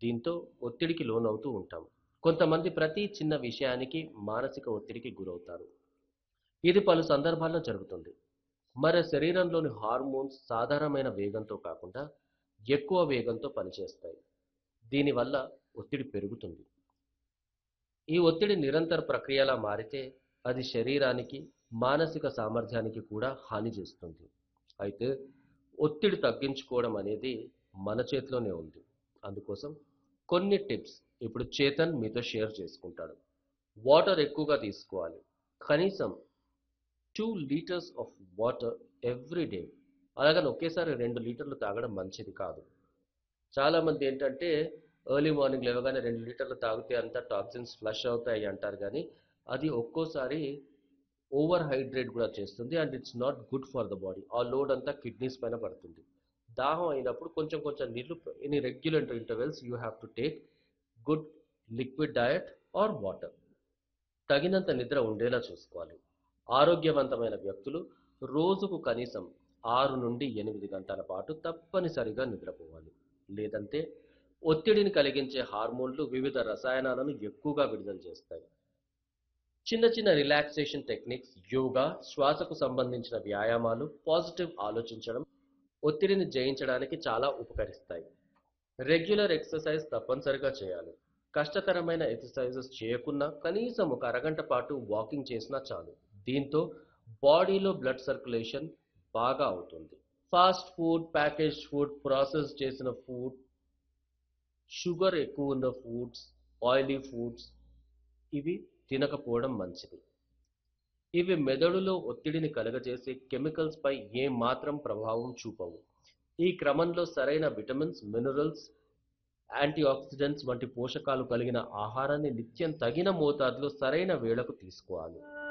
దీంతో ఒత్తిడికి లోనవుతూ ఉంటాం కొంతమంది ప్రతి చిన్న విషయానికి మానసిక ఒత్తిడికి గురవుతారు ఇది పలు సందర్భాల్లో జరుగుతుంది మరి శరీరంలోని హార్మోన్స్ సాధారణమైన వేగంతో కాకుండా ఎక్కువ వేగంతో పనిచేస్తాయి దీనివల్ల ఒత్తిడి పెరుగుతుంది ఈ ఒత్తిడి నిరంతర ప్రక్రియలా మారితే అది శరీరానికి మానసిక సామర్థ్యానికి కూడా హాని చేస్తుంది అయితే ఒత్తిడి తగ్గించుకోవడం అనేది మన చేతిలోనే ఉంది అందుకోసం కొన్ని టిప్స్ ఇప్పుడు చేతన్ మీతో షేర్ చేసుకుంటాడు వాటర్ ఎక్కువగా తీసుకోవాలి కనీసం two litres of water every day అలాగని ఒకేసారి రెండు లీటర్లు తాగడం మంచిది కాదు చాలామంది ఏంటంటే ఎర్లీ మార్నింగ్ లేవగానే రెండు లీటర్లు తాగితే అంతా టాక్సిన్స్ ఫ్లష్ అవుతాయి అంటారు కానీ అది ఒక్కోసారి ఓవర్ హైడ్రేట్ కూడా చేస్తుంది and it's not good for the body ఆ లోడ్ అంతా కిడ్నీస్ పైన పడుతుంది దాహం అయినప్పుడు కొంచెం కొంచెం నీళ్లు in regular intervals you have to take good liquid diet or water తగినంత నిద్ర ఉండేలా చూసుకోవాలి ఆరోగ్యవంతమైన వ్యక్తులు రోజుకు కనీసం ఆరు నుండి ఎనిమిది గంటల పాటు తప్పనిసరిగా నిద్రపోవాలి లేదంటే ఒత్తిడిని కలిగించే హార్మోన్లు వివిధ రసాయనాలను ఎక్కువగా విడుదల చేస్తాయి చిన్న చిన్న రిలాక్సేషన్ టెక్నిక్స్ యోగా శ్వాసకు సంబంధించిన వ్యాయామాలు పాజిటివ్ ఆలోచించడం ఒత్తిడిని జయించడానికి చాలా ఉపకరిస్తాయి రెగ్యులర్ ఎక్సర్సైజ్ తప్పనిసరిగా చేయాలి కష్టతరమైన ఎక్సర్సైజెస్ చేయకున్నా కనీసం ఒక అరగంట పాటు వాకింగ్ చేసినా చాలు దీంతో బాడీలో బ్లడ్ సర్క్యులేషన్ బాగా అవుతుంది fast food package food process చేసిన ఫుడ్ షుగర్ ఎక్కువ ఉన్న ఫుడ్స్ ఆయిలీ ఫుడ్స్ ఇవి తినకపోవడం మంచిది ఇవి మెదడులో ఒత్తిడిని కలగజేసే కెమికల్స్ పై ఏ మాత్రం ప్రభావం చూపవు ఈ క్రమంలో సరైన విటమిన్స్ మినరల్స్ యాంటీ ఆక్సిడెంట్స్ వంటి పోషకాలు కలిగిన ఆహారాన్ని నిత్యం తగిన మోతాదులో సరైన వేళకు తీసుకోవాలి